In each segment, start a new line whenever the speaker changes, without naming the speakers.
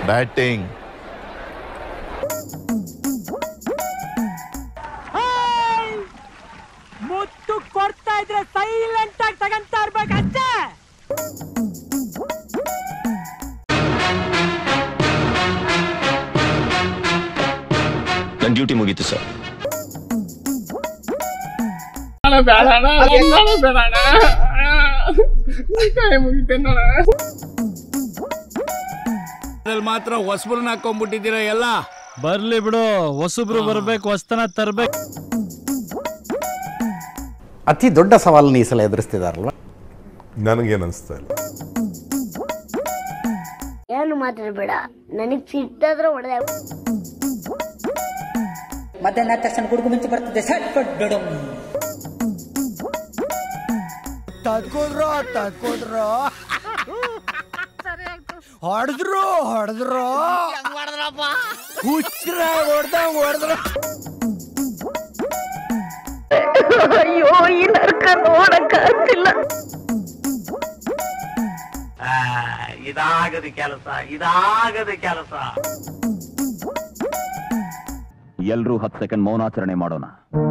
batting
ಮುತ್ತು ಕೊಡ್ತಾ ಇದ್ರೆ silent ಆಗಿ ತಗಂತಾ ಇರ್ಬೇಕಷ್ಟೇ
ನನ್ನ ಡ್ಯೂಟಿ ಮುಗೀತು ಸರ್
ಮಾತ್ರ ಹೊಸಬ್ರನ್ನ ಹಾಕೊಂಡ್ಬಿಟ್ಟಿದ್ದೀರಾ ಎಲ್ಲ
ಬರ್ಲಿ ಬಿಡು ಹೊಸಬ್ರು ಬರ್ಬೇಕು ಹೊಸ್ತನ ತರ್ಬೇಕು
ಅತಿ ದೊಡ್ಡ ಸವಾಲನ್ನು ಈ ಸಲ ಎದುರಿಸ್ತಿದಾರಲ್ವ
ನನಗೇನು ಅನಿಸ್ತಾ ಇಲ್ಲ
ಏನು ಮಾತಾಡಬೇಡ ನನಗ್ ಸಿಟ್ಟಾದ್ರೆ ಹೊಡೆದ
ಮಧ್ಯಾಹ್ನ ತಕ್ಷಣ ಗುಡುಗು ಮಿಂಚು ಬರ್ತದೆ ಸಟ್ ಬಿಡು ತದ್ಕೋದ್ರು ತದ್ಕೋದ್ರು ಹೊಡೆದ್ರು ಹೊಡೆದ್ರು ಹುಚ್ಚ್ರ ಹೊಡ್ದಂಗ್ ಹೊಡೆದ್ರು
ಅಯ್ಯೋ ಈ ನರ್ಕ ನೋಡಕ್ ಆಗ್ತಿಲ್ಲ
ಇದಾಗದ ಕೆಲಸ ಇದಾಗದ ಕೆಲಸ
ಎಲ್ರೂ ಹತ್ತು ಸೆಕೆಂಡ್ ಮೌನಾಚರಣೆ ಮಾಡೋಣ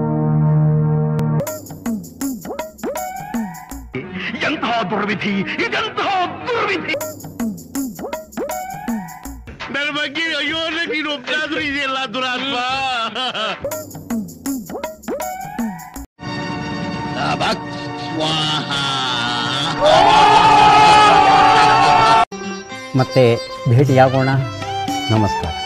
ಎಂತಹ ದುರ್ವಿಧಿ ಇದೆಂತಹ ದುರ್ವಿಧಿ
ನನ್ನ ಬಗ್ಗೆ ಅಯ್ಯೋ ನೀನು ಒಬ್ಬನಾದ್ರೂ ಇದೆಯಲ್ಲ ದುರಾತ್ಮ
ಮತ್ತೆ ಭೇಟಿಯಾಗೋಣ ನಮಸ್ಕಾರ